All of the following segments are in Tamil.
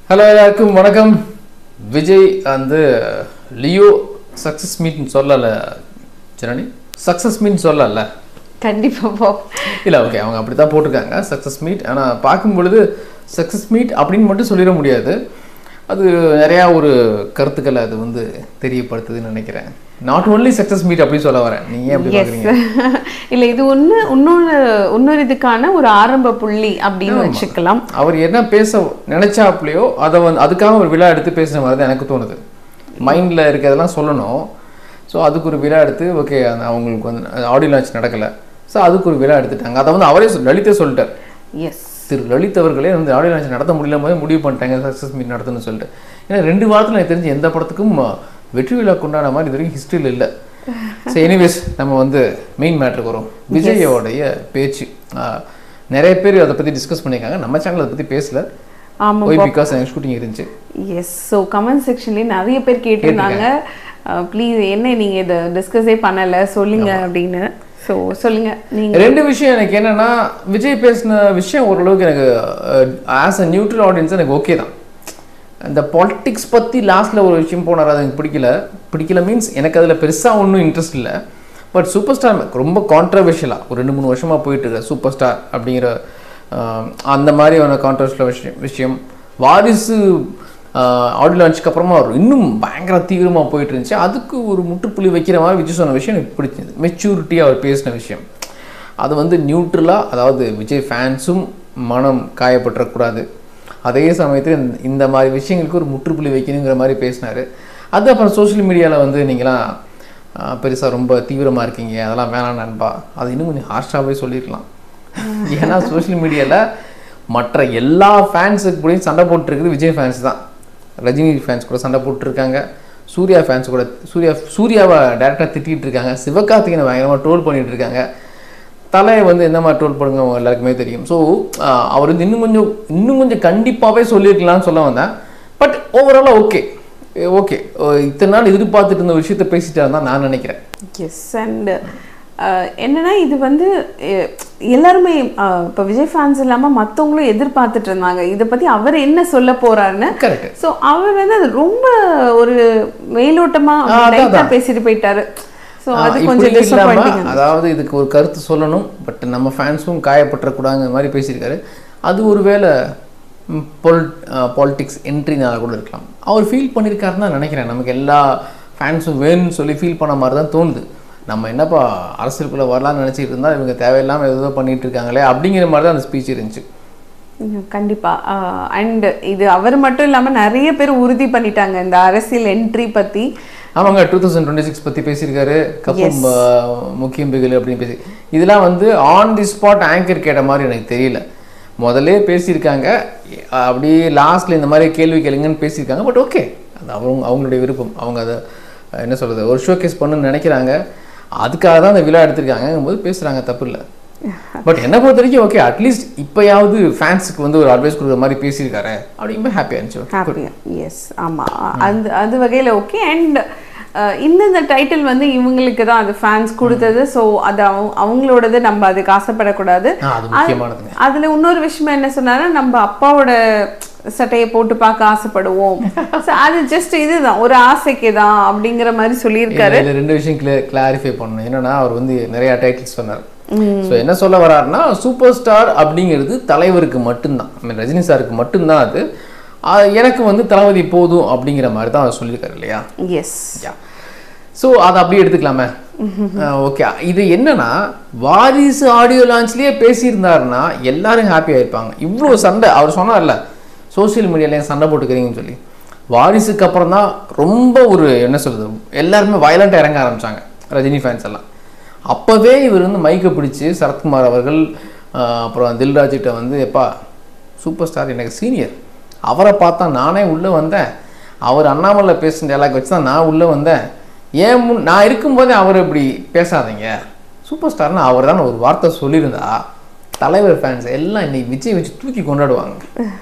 ஹலோ எல்லாருக்கும் வணக்கம் விஜய் வந்து லியோ சக்ஸஸ் மீட்னு சொல்லலை ஜனனி சக்ஸஸ் மீட் சொல்லல கண்டிப்பா போ இல்லை ஓகே அவங்க அப்படி தான் போட்டிருக்காங்க சக்ஸஸ் மீட் ஆனால் பார்க்கும் பொழுது சக்ஸஸ் மீட் அப்படின்னு மட்டும் சொல்லிட முடியாது அது நிறையா ஒரு கருத்துக்களை அது வந்து தெரியப்படுத்துதுன்னு நினைக்கிறேன் நாட் only சக்ஸஸ் மீட் அப்படி சொல்ல வரேன் நீங்க ஏன் அப்படி எஸ் பார்க்குறீங்க இல்ல இது ஒண்ணு இன்னொரு இன்னொரு இதுக்கான ஒரு ஆரம்ப புள்ளி அப்படின்னு வச்சுக்கலாம் அவர் என்ன பேச நினைச்சாப்லையோ அதை வந்து அதுக்காக ஒரு விழா எடுத்து பேசுன மாதிரி தான் எனக்கு தோணுது மைண்டில் இருக்கிறதெல்லாம் சொல்லணும் ஸோ அதுக்கு ஒரு விழா எடுத்து ஓகே அந்த அவங்களுக்கு வந்து ஆடியோ லான்ச் நடக்கலை ஸோ அதுக்கு ஒரு விழா எடுத்துட்டாங்க அதை வந்து அவரே சொல்- லலிதே சொல்லிட்டார் எஸ் திரு லலித் அவர்களே வந்து ஆடியோ லான்ச் நடத்த முடியல போது முடிவு பண்ணிட்டாங்க சக்ஸஸ் மீட் நடத்தணும்னு சொல்லிட்டு ஏன்னா ரெண்டு வாரத்தில் எனக்கு தெரிஞ்சு எந்த படத்துக்கும் அஹ், வெற்றி விழா கொண்டாட மாதிரி இது வரைக்கும் ஹிஸ்ட்ரியில் இல்லை ஸோ எனிவேஸ் நம்ம வந்து மெயின் மேட்ருக்கு வரும் விஜயோடைய பேச்சு அஹ், நிறைய பேர் அதை பற்றி டிஸ்கஸ் பண்ணியிருக்காங்க நம்ம சேனல் அதை பற்றி பேசல ஆமா ஒய் பிகாஸ் எனக்கு ஷூட்டிங் இருந்துச்சு எஸ் ஸோ கமெண்ட் செக்ஷன்லேயே நிறைய பேர் கேட்டிருந்தாங்க ப்ளீஸ் என்ன நீங்க இதை டிஸ்கஸே பண்ணல சொல்லுங்க அப்படின்னு ஸோ சொல்லுங்க நீங்க ரெண்டு விஷயம் எனக்கு என்னன்னா விஜய் பேசின விஷயம் ஓரளவுக்கு எனக்கு ஆஸ் அ நியூட்ரல் ஆடியன்ஸ் எனக்கு ஓகே தான் இந்த பாலிட்டிக்ஸ் பற்றி லாஸ்ட்டில் ஒரு விஷயம் போனார் அது எனக்கு பிடிக்கல பிடிக்கல மீன்ஸ் எனக்கு அதில் பெருசாக ஒன்றும் இன்ட்ரெஸ்ட் இல்லை பட் சூப்பர் ஸ்டார் ரொம்ப கான்ட்ரவர்ஷியலாக ஒரு ரெண்டு மூணு வருஷமாக போயிட்டு இருக்க சூப்பர் ஸ்டார் அப்படிங்கிற ஆஹ், அந்த மாதிரியான கான்ட்ரவர்ஷியல் விஷயம் விஷயம் வாரிசு ஆடியோ லான்ச்சுக்கு அப்புறமா அவர் இன்னும் பயங்கர தீவிரமாக போயிட்டு இருந்துச்சு அதுக்கு ஒரு முற்றுப்புள்ளி வைக்கிற மாதிரி விஜய் சொன்ன விஷயம் எனக்கு பிடிச்சது மெச்சூரிட்டியாக அவர் பேசின விஷயம் அது வந்து நியூட்ரலாக அதாவது விஜய் ஃபேன்ஸும் மனம் காயப்பட்டுறக்கூடாது அதே சமயத்தில் இந்த- இந்த மாதிரி விஷயங்களுக்கு ஒரு முற்றுப்புள்ளி வைக்கணுங்கிற மாதிரி பேசினார் அது அப்புறம் சோஷியல் மீடியாவில் வந்து நீங்களாம் பெருசாக ரொம்ப தீவிரமாக இருக்கீங்க அதெல்லாம் வேணாம் நண்பா அது இன்னும் கொஞ்சம் ஹார்ஷாகவே சொல்லியிருக்கலாம் ஏன்னா சோஷியல் மீடியாவில் மற்ற எல்லா ஃபேன்ஸுக்கு கூடயும் சண்டை போட்டுருக்குது விஜய் ஃபேன்ஸ் தான் ரஜினி ஃபேன்ஸ் கூட சண்டை போட்டுருக்காங்க சூர்யா ஃபேன்ஸ் கூட சூர்யா சூர்யாவை டேரெக்டாக திட்டிகிட்டு இருக்காங்க சிவகார்த்திகனை பயங்கரமாக ட்ரோல் பண்ணிட்டு இருக்காங்க தலையை வந்து எந்த மாதிரி ட்ரோல் பண்ணுங்க அவங்க எல்லாருக்குமே தெரியும் ஸோ அவர் வந்து இன்னும் கொஞ்சம் இன்னும் கொஞ்சம் கண்டிப்பாகவே சொல்லியிருக்கலாம்னு சொல்ல வந்தேன் பட் ஓவராலாக ஓகே ஓகே இத்தனை நாள் எதிர்பார்த்துட்டு இருந்த விஷயத்த பேசிட்டாரு தான் நான் நினைக்கிறேன் எஸ் அண்ட் என்னன்னா இது வந்து அஹ், எல்லாருமே அஹ், இப்போ விஜய் ஃபேன்ஸ் இல்லாமல் மற்றவங்களும் எதிர்பார்த்துட்டு இருந்தாங்க இதை பற்றி அவர் என்ன சொல்ல போறாருன்னு கரெக்ட் ஸோ அவர் வந்து அது ரொம்ப ஒரு மேலோட்டமா ஆ, அதான், லைட்டாக அதான். பேசிட்டு போயிட்டாரு ஸோ ஆ, அது இப்படி கொஞ்சம் இல்லாம, டிசப்பாயிண்டிங் அதாவது இதுக்கு ஒரு கருத்து சொல்லணும் பட் நம்ம ஃபேன்ஸும் காயப்பட்டுறக்கூடாங்கிற மாதிரி பேசியிருக்காரு அது ஒருவேளை பொல் பாலிட்டிக்ஸ் என்ட்ரினால கூட இருக்கலாம் அவர் ஃபீல் பண்ணியிருக்காருன்னு தான் நினைக்கிறேன் நமக்கு எல்லா ஃபேன்ஸும் வேணும்னு சொல்லி ஃபீல் பண்ண மாதிரி தான் தோணுது நம்ம என்னப்பா அரசியலுக்குள்ளே வரலாம்னு நினச்சிட்டு இருந்தால் இவங்க தேவையில்லாமல் ஏதோ பண்ணிட்டு இருக்காங்களே அப்படிங்கிற மாதிரி தான் அந்த ஸ்பீச் இருந்துச்சு ம், கண்டிப்பா அண்ட் இது அவர் மட்டும் இல்லாம நிறைய பேர் உறுதி பண்ணிட்டாங்க இந்த அரசியல் என்ட்ரி பத்தி ஆமாங்க டூ தௌசண்ட் டுவெண்ட்டி சிக்ஸ் பற்றி பேசியிருக்காரு கப்பம் முக்கியம் பிகில் அப்படின்னு பேசி இதெல்லாம் வந்து ஆன் தி ஸ்பாட் ஆங்கர் கேட்ட மாதிரி எனக்கு தெரியல முதல்லே பேசியிருக்காங்க அஹ் அப்படியே லாஸ்ட்ல இந்த மாதிரி கேள்வி கேளுங்கன்னு பேசியிருக்காங்க பட் ஓகே அது அவங்க அவங்களுடைய விருப்பம் அவங்க அதை அஹ், என்ன சொல்றது ஒரு ஷோ கேஸ் பண்ணுன்னு நினைக்கிறாங்க அதுக்காக தான் அந்த விழா எடுத்திருக்காங்க போது பேசுறாங்க தப்பு இல்லை பட் என்ன பொறுத்த வரைக்கும் ஓகே அட்லீஸ்ட் இப்போயாவது ஃபேன்ஸுக்கு வந்து ஒரு அட்வைஸ் கொடுக்குற மாதிரி பேசியிருக்காரு அப்படிங்கும்போது ஹாப்பியாக இருந்துச்சு ஹாப்பியா எஸ் ஆமா அந்த அது வகையில ஓகே அண்ட் இந்தந்த டைட்டில் வந்து இவங்களுக்கு தான் அது ஃபேன்ஸ் கொடுத்தது ஸோ அது அவங்க அவங்களோடது நம்ம அதுக்கு ஆசைப்படக்கூடாது ஆ அது முக்கியமானதுங்க அதுல இன்னொரு விஷயம் என்ன சொன்னாரு நம்ம அப்பாவோட சட்டையை போட்டு பார்க்க ஆசைப்படுவோம் So, அது ஜஸ்ட் இதுதான் ஒரு ஆசைக்கு தான் அப்படிங்கிற மாதிரி சொல்லியிருக்காரு இதுல ரெண்டு விஷயம் கிளியர் கிளாரிஃபை பண்ணணும் என்னன்னா அவர் வந்து நிறைய டைட்டில்ஸ் சொன்னார் ஸோ என்ன சொல்ல வர்றாருன்னா சூப்பர் ஸ்டார் அப்படிங்கிறது தலைவருக்கு மட்டும்தான் I mean, ரஜினி சாருக்கு மட்டும்தான் அது ஆஹ் எனக்கு வந்து தளபதி போதும் அப்படிங்கிற மாதிரி தான் அவர் சொல்லியிருக்காரு இல்லையா எஸ் யா ஸோ அதை அப்படியே எடுத்துக்கலாமே ஓகே இது என்னன்னா வாரிசு ஆடியோ லான்ச்லயே பேசியிருந்தாருன்னா எல்லாரும் ஹாப்பியாக இருப்பாங்க இவ்வளோ சண்டை அவர் சொன்னார்ல சோஷியல் மீடியால ஏன் சண்டை போட்டுக்கிறீங்கன்னு சொல்லி வாரிசுக்கு அப்புறம் தான் ரொம்ப ஒரு என்ன சொல்றது எல்லாருமே வயலண்ட்டாக இறங்க ஆரம்பிச்சாங்க ரஜினி ஃபேன்ஸ் எல்லாம் அப்போவே இவர் வந்து மைக்கை பிடிச்சி சரத்குமார் அவர்கள் ஆஹ் அப்புறம் தில்ராஜிட்ட வந்து எப்பா சூப்பர் ஸ்டார் எனக்கு சீனியர் அவரை பார்த்தா நானே உள்ளே வந்தேன் அவர் அண்ணாமலை பேசுன டேலாக் வச்சு தான் நான் உள்ளே வந்தேன் ஏன் முன் நான் இருக்கும்போதே அவர் இப்படி பேசாதீங்க சூப்பர் ஸ்டார்னு அவர் தான் ஒரு வார்த்தை சொல்லியிருந்தா தலைவர் ஃபேன்ஸ் எல்லாம் இன்னைக்கு விஜய் வச்சு தூக்கி கொண்டாடுவாங்க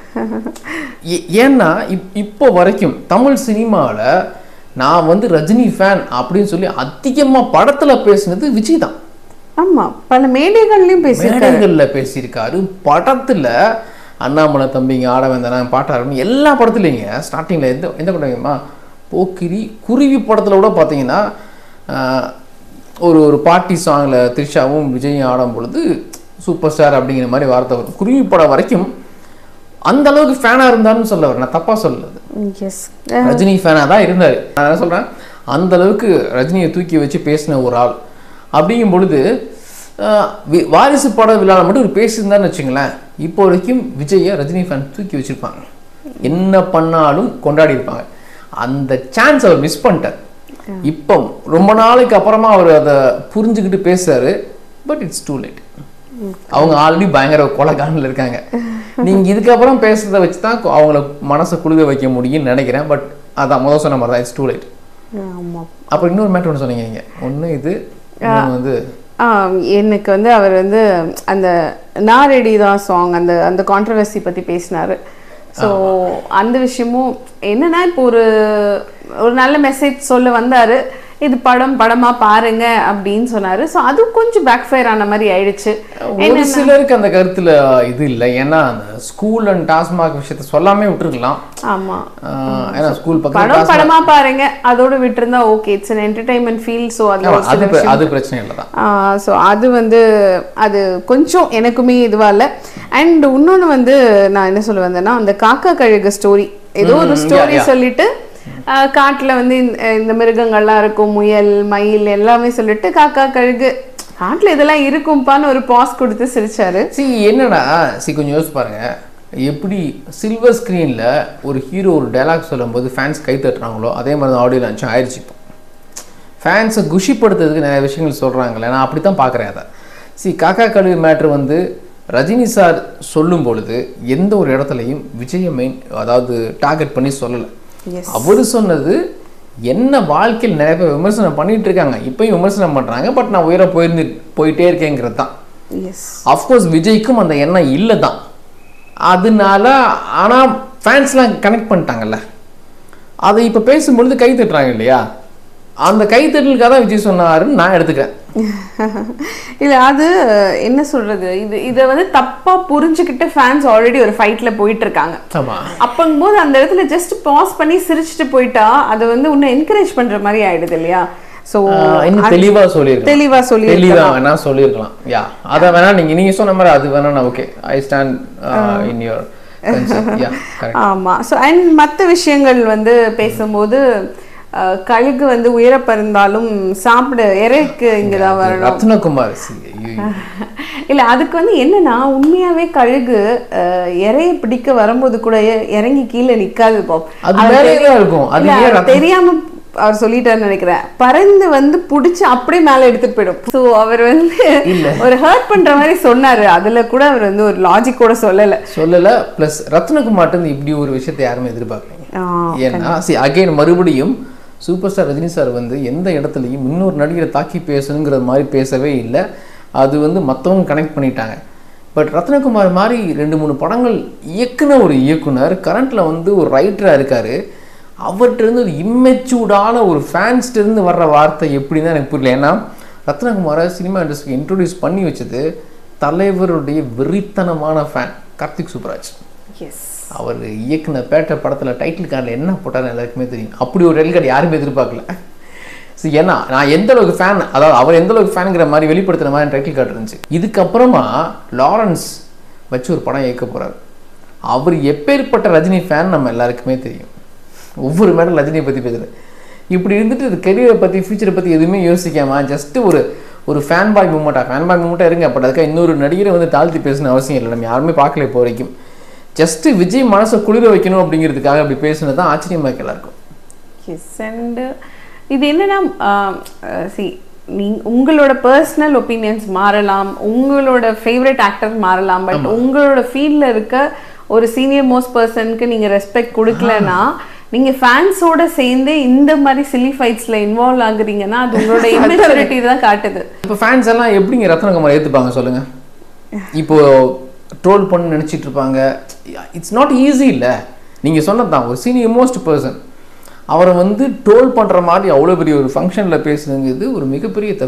ஏ- ஏன்னா இப் இப்போ வரைக்கும் தமிழ் சினிமாவில் நான் வந்து ரஜினி ஃபேன் அப்படின்னு சொல்லி அதிகமாக படத்தில் பேசுனது விஜய் தான் ஆமா பல மேடைகள்லயும் பேசியிருக்காரு மேடைகளில் பேசியிருக்காரு படத்துல அண்ணாமலை தம்பிங்க ஆட வந்தானா பாட்ட ஆரம்பி எல்லா படத்துலைங்க ஸ்டார்டிங்கில் எந்த எந்த படமா போக்கிரி குருவி படத்தில் கூட பார்த்தீங்கன்னா ஆஹ், ஒரு ஒரு பார்ட்டி சாங்கில் த்ரிஷாவும் விஜயும் ஆடும் பொழுது சூப்பர் ஸ்டார் அப்படிங்கிற மாதிரி வார்த்தை வரும் குருவி படம் வரைக்கும் அந்த அளவுக்கு ஃபேனாக இருந்தாருன்னு சொல்ல வரேன் நான் தப்பாக சொல்லல எஸ் ரஜினி ஃபேனாக தான் இருந்தார் நான் என்ன சொல்கிறேன் அந்த அளவுக்கு ரஜினியை தூக்கி வச்சு பேசின ஒரு ஆள் அப்படிங்கும் பொழுது ஆஹ், வி- வாரிசு பட விழாவில் மட்டும் ஒரு பேசியிருந்தான்னு வச்சுங்களேன் இப்போ வரைக்கும் விஜயை ரஜினி ஃபேன் தூக்கி வச்சிருப்பாங்க என்ன பண்ணாலும் கொண்டாடி இருப்பாங்க அந்த சான்ஸ் அவர் மிஸ் பண்ணிட்டார் இப்போ ரொம்ப நாளைக்கு அப்புறமா அவர் அதை புரிஞ்சுக்கிட்டு பேசுறாரு பட் இட்ஸ் டூ லேட் அவங்க ஆல்ரெடி பயங்கர கொலகானில் இருக்காங்க நீங்க இதுக்கப்புறம் பேசுறத வச்சு தான் அவங்கள மனசை குழுக வைக்க முடியும்னு நினைக்கிறேன் பட் அதான் முதல் சொன்ன மாதிரி தான் இட்ஸ் டூ லேட் ஆமா அப்புறம் இன்னொரு மேட்டர் ஒன்று சொன்னீங்க நீங்க ஒன்று இது இன்னொன்னு வந்து ஆம், எனக்கு வந்து அவர் வந்து அந்த நான் ரெடி தான் சாங் அந்த அந்த கான்ட்ரவர்சி பற்றி பேசினாரு ஸோ அந்த விஷயமும் என்னன்னா இப்போ ஒரு ஒரு நல்ல மெசேஜ் சொல்ல வந்தாரு இது படம் படமா பாருங்க அப்படின்னு சொன்னாரு ஸோ அது கொஞ்சம் பேக் ஃபயர் ஆன மாதிரி ஆயிடுச்சு ஒரு சிலருக்கு அந்த கருத்துல இது இல்லை ஏன்னா அந்த ஸ்கூல் அண்ட் டாஸ்மாக் விஷயத்த சொல்லாமே விட்டுருக்கலாம் ஆமா ஆஹ் ஏன்னா ஸ்கூல் பக்கம் படம் படமா பாருங்க அதோட விட்டுருந்தா okay it's an entertainment feel so அதுல ஒரு அது சில பிர- அது பிரச்சனை இல்லை தான் ஸோ அது வந்து அது கொஞ்சம் எனக்குமே இதுவா இல்லை அண்ட் இன்னொன்று வந்து நான் என்ன சொல்ல வந்தேன்னா அந்த காக்கா கழுகு ஸ்டோரி ஏதோ ஒரு ம், ஸ்டோரி yeah, yeah. சொல்லிட்டு ஆஹ் காட்டுல வந்து இந்த இந்த மிருகங்கள்லாம் இருக்கும் முயல் மயில் எல்லாமே சொல்லிட்டு காக்கா கழுகு காட்டுல இதெல்லாம் இருக்கும்பான்னு ஒரு பாஸ் கொடுத்து சிரிச்சாரு சி என்னடா சி கொஞ்சம் யோசிச்சு பாருங்க எப்படி சில்வர் ஸ்க்ரீனில் ஒரு ஹீரோ ஒரு டைலாக் சொல்லும்போது ஃபேன்ஸ் கை தட்டுறாங்களோ அதே மாதிரி தான் ஆடியோ லான்ச்சும் ஆயிடுச்சு இப்போ ஃபேன்ஸை குஷிப்படுத்துறதுக்கு நிறைய விஷயங்கள் சொல்கிறாங்களே நான் அப்படி தான் பார்க்குறேன் அதை சி காக்கா கழுவி மேட்ரு வந்து ரஜினி சார் சொல்லும் பொழுது எந்த ஒரு இடத்துலையும் விஜய மெயின் அதாவது டார்கெட் பண்ணி சொல்லலை எஸ் அவர் சொன்னது என்ன வாழ்க்கையில் நிறைய பேர் விமர்சனம் பண்ணிட்டு இருக்காங்க இப்பயும் விமர்சனம் பண்ணுறாங்க பட் நான் உயர போயிருந்து போயிட்டே இருக்கேங்கிறது தான் எஸ் அஃப்கோர்ஸ் விஜய்க்கும் அந்த எண்ணம் இல்லை தான் அதனால ஆனால் ஃபேன்ஸ்லாம் கனெக்ட் பண்ணிட்டாங்கல்ல அதை இப்போ பேசும்பொழுது கை தட்டுறாங்க இல்லையா அந்த கைத்தட்டலுக்காக தான் விஜய் சொன்னாருன்னு நான் எடுத்துக்கிறேன் இல்ல அது என்ன சொல்றது இது இதை வந்து தப்பா புரிஞ்சுக்கிட்டு ஃபேன்ஸ் ஆல்ரெடி ஒரு ஃபைட்ல போயிட்டு இருக்காங்க ஆமாம் அப்பங்கும்போது அந்த இடத்துல ஜஸ்ட் பாஸ் பண்ணி சிரிச்சுட்டு போயிட்டா அது வந்து இன்னும் என்கரேஜ் பண்ற மாதிரி ஆயிடுது இல்லையா ஸோ இன்னும் தெளிவாக சொல்லியிருக்கலாம் தெளிவா சொல்லி தெளிவா வேணா சொல்லியிருக்கலாம் யா அதை வேணா நீங்க நீங்க சொன்ன மாதிரி அது வேணா நான் okay I stand in your yeah correct ஆமா ஸோ அண்ட் மற்ற விஷயங்கள் வந்து பேசும்போது அஹ், கழுகு வந்து உயர பறந்தாலும் சாப்பிட இறைக்கு இங்கதான் வரணும் ரத்னகுமார் சி ஐயோ. இல்ல அதுக்கு வந்து என்னன்னா உண்மையாவே கழுகு அஹ், இரைய பிடிக்க வரும்போது கூட இ- இறங்கி கீழே நிக்காது பாப் அது அது வேற தெரி- ஏதோ இருக்கும் அது இல்ல, ஏன் அது ரத்ன- தெரியாம அவர் சொல்லிட்டாருன்னு நினைக்கிறேன் பறந்து வந்து புடிச்சு அப்படியே மேல எடுத்துட்டு போயிடும் ஸோ அவர் வந்து ஒரு ஹர்ட் பண்ற மாதிரி சொன்னாரு அதுல கூட அவர் வந்து ஒரு லாஜிக் கூட சொல்லல சொல்லல பிளஸ் ரத்னகுமார்ட்ட இருந்து இப்படி ஒரு விஷயத்தை யாருமே எதிர்பார்க்கலைங்க ஆஹ், ஏன்னா சி அகைன் மறுபடியும் சூப்பர் ஸ்டார் ரஜினி சார் வந்து எந்த இடத்துலையும் இன்னொரு நடிகரை தாக்கி பேசணுங்கிற மாதிரி பேசவே இல்லை அது வந்து மற்றவங்க கனெக்ட் பண்ணிட்டாங்க பட் ரத்னகுமார் மாதிரி ரெண்டு மூணு படங்கள் இயக்குன ஒரு இயக்குனர் கரண்ட்ல வந்து ஒரு ரைட்டராக இருக்காரு அவர்கிட்ட இருந்து ஒரு இம்மெச்சூர்டான ஒரு ஃபேன்ஸ்ட இருந்து வர்ற வார்த்தை எப்படின்னு எனக்கு புரியல ஏன்னா ரத்னகுமாரை சினிமா இண்டஸ்ட்ரிக்கு இன்ட்ரோடியூஸ் பண்ணி வச்சது தலைவருடைய வெறித்தனமான ஃபேன் கார்த்திக் சுப்ராஜ் yes அவர் இயக்குன பேட்ட படத்தில் டைட்டில் கார்டில் என்ன போட்டாருன்னு எல்லாருக்குமே தெரியும் அப்படி ஒரு ரெல் கார்டு யாருமே எதிர்பார்க்கல சரி ஏன்னா நான் எந்த அளவுக்கு ஃபேன் அதாவது அவர் எந்த அளவுக்கு ஃபேனுங்கிற மாதிரி வெளிப்படுத்துற மாதிரி டைட்டில் கார்டு இருந்துச்சு இதுக்கப்புறமா லாரன்ஸ் வச்சு ஒரு படம் இயக்க போறாரு அவர் எப்பேற்பட்ட ரஜினி ஃபேன் நம்ம எல்லாருக்குமே தெரியும் ஒவ்வொரு மேடம் ரஜினியை பற்றி பேசுகிறேன் இப்படி இருந்துட்டு இது கெரியரை பற்றி ஃபியூச்சரை பற்றி எதுவுமே யோசிக்காம ஜஸ்ட் ஒரு ஒரு ஃபேன் பாய் மூமெண்ட்டாக ஃபேன் பாய் மூமெண்ட்டாக இருங்க பட் அதுக்காக இன்னொரு நடிகரை வந்து தாழ்த்தி பேசணும் அவசியம் இல்லை நம்ம யாருமே பார்க்கல இப்போ வரைக்கும் ஜஸ்ட் விஜய் மனசை குளிர வைக்கணும் அப்படிங்கிறதுக்காக அப்படி பேசுனது தான் ஆச்சரியமா இருக்கு எல்லாருக்கும் எஸ் அண்ட் இது என்னன்னா சி நீ உங்களோட பர்சனல் ஒப்பீனியன்ஸ் மாறலாம் உங்களோட ஃபேவரட் ஆக்டர் மாறலாம் பட் உங்களோட ஃபீல்ட்ல இருக்க ஒரு சீனியர் மோஸ்ட் பர்சனுக்கு நீங்க ரெஸ்பெக்ட் கொடுக்கலனா நீங்க ஃபேன்ஸோட சேர்ந்து இந்த மாதிரி சில்லி ஃபைட்ஸ்ல இன்வால்வ் ஆகுறீங்கன்னா அது உங்களோட இமெச்சூரிட்டி தான் காட்டுது இப்போ ஃபேன்ஸ் எல்லாம் எப்படிங்க ரத்னகுமார் ஏற்றுப்பாங்க சொல்லுங்க இப்போ ட்ரோல் பண்ண நினச்சிட்டு இருப்பாங்க இட்ஸ் நாட் ஈஸி இல்லை நீங்கள் சொன்னது தான் ஒரு சீனியர் மோஸ்ட் பர்சன் அவரை வந்து ட்ரோல் பண்ணுற மாதிரி அவ்வளோ பெரிய ஒரு ஃபங்க்ஷனில் பேசுனது ஒரு மிகப்பெரிய தப்பு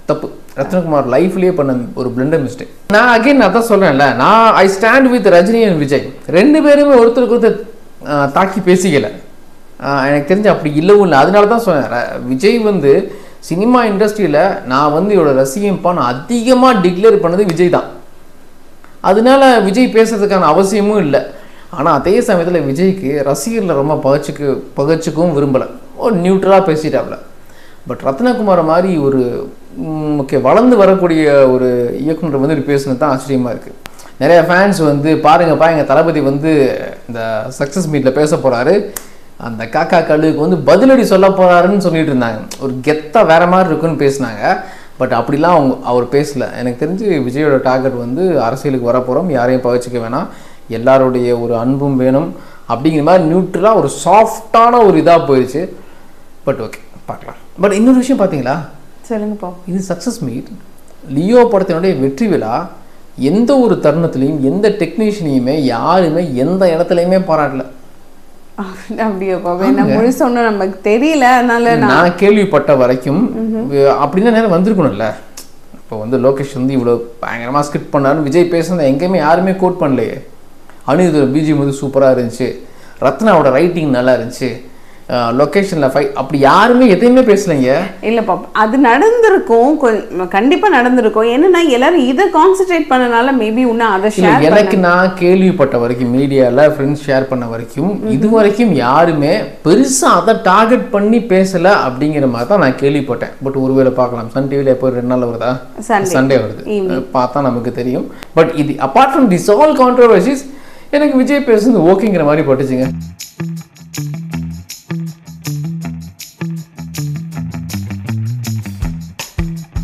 தப்பு ரத்னகுமார் லைஃப்லயே பண்ண ஒரு பிளண்டர் மிஸ்டேக் நான் அகைன் நான் தான் சொல்றேன்ல நான் I stand with Rajini and Vijay ரெண்டு பேருமே ஒருத்தருக்கு ஒருத்தர் ஆஹ், தாக்கி பேசிக்கல ஆஹ், எனக்கு தெரிஞ்சு அப்படி இல்லவும் இல்லை அதனால தான் சொன்னேன் ர- விஜய் வந்து சினிமா இண்டஸ்ட்ரியில் நான் வந்து இவரோட ரசிகம்ப்பான்னு அதிகமாக டிக்ளேர் பண்ணது விஜய் தான் அதனால விஜய் பேசுறதுக்கான அவசியமும் இல்லை ஆனால் அதே சமயத்தில் விஜய்க்கு ரசிகர்களை ரொம்ப பகச்சுக்கு பகச்சுக்கவும் விரும்பலை ஒரு நியூட்ரலாக பேசிட்டாப்ல பட் ரத்னகுமாரை மாதிரி ஒரு ஓகே வளர்ந்து வரக்கூடிய ஒரு இயக்குனர் வந்து இப்படி பேசுனது தான் ஆச்சரியமாக இருக்குது நிறைய ஃபேன்ஸ் வந்து பாருங்கப்பா எங்கள் தளபதி வந்து இந்த சக்ஸஸ் மீட்டில் பேச போகிறாரு அந்த காக்கா கழுவுக்கு வந்து பதிலடி சொல்ல போகிறாருன்னு சொல்லிட்டு இருந்தாங்க ஒரு கெத்தாக வேற மாதிரி இருக்குன்னு பேசினாங்க பட் அப்படிலாம் அவங்க அவர் பேசல எனக்கு தெரிஞ்சு விஜயோட டார்கெட் வந்து அரசியலுக்கு வர போகிறோம் யாரையும் பகிச்சிக்க வேணாம் எல்லாருடைய ஒரு அன்பும் வேணும் அப்படிங்கிற மாதிரி நியூட்ரலாக ஒரு சாஃப்டான ஒரு இதாக போயிடுச்சு பட் ஓகே பார்க்கலாம் பட் இன்னொரு விஷயம் பார்த்தீங்களா சொல்லுங்க பா இது சக்ஸஸ் மீட் லியோ படத்தினுடைய வெற்றி விழா எந்த ஒரு தருணத்துலையும் எந்த டெக்னீஷியனையுமே யாருமே எந்த இடத்துலையுமே பாராட்டல அப்படியா பா என்ன முழுச ஒன்றும் நமக்கு தெரியல அதனால நான் நான் கேள்விப்பட்ட வரைக்கும் வி- அப்படின்னா நேரம் வந்திருக்கணும்ல இப்போ வந்து லோகேஷ் வந்து இவ்வளோ பயங்கரமாக ஸ்கிரிப்ட் பண்ணாருன்னு விஜய் பேசுனதை எங்கேயுமே யாருமே கோட் பண்ணலையே அனிருத்தோட பிஜிஎம் வந்து சூப்பராக இருந்துச்சு ரத்னாவோட ரைட்டிங் நல்லா இருந்துச்சு லொக்கேஷனில் ஃபை அப்படி யாருமே எதையுமே பேசலைங்க இல்ல பாப்பா அது நடந்திருக்கும் கொ- கண்டிப்பா நடந்திருக்கும் என்னன்னா எல்லாரும் இதை கான்சென்ட்ரேட் பண்ணனால மேபி இன்னும் அதை இல்ல ஷேர் எனக்கு நான் கேள்விப்பட்ட வரைக்கும் மீடியால ஃப்ரெண்ட்ஸ் ஷேர் பண்ண வரைக்கும் இது வரைக்கும் யாருமே பெருசா அதை டார்கெட் பண்ணி பேசல அப்படிங்கிற மாதிரி தான் நான் கேள்விப்பட்டேன் பட் ஒருவேளை பார்க்கலாம் சன் டிவில எப்போ ரெண்டு நாள் வருதா Sunday. சண்டே வருது அஹ் பார்த்தா நமக்கு தெரியும் பட் இது apart from this all controversies எனக்கு விஜய் பேசுறது ஓகேங்கிற மாதிரி பட்டுச்சுங்க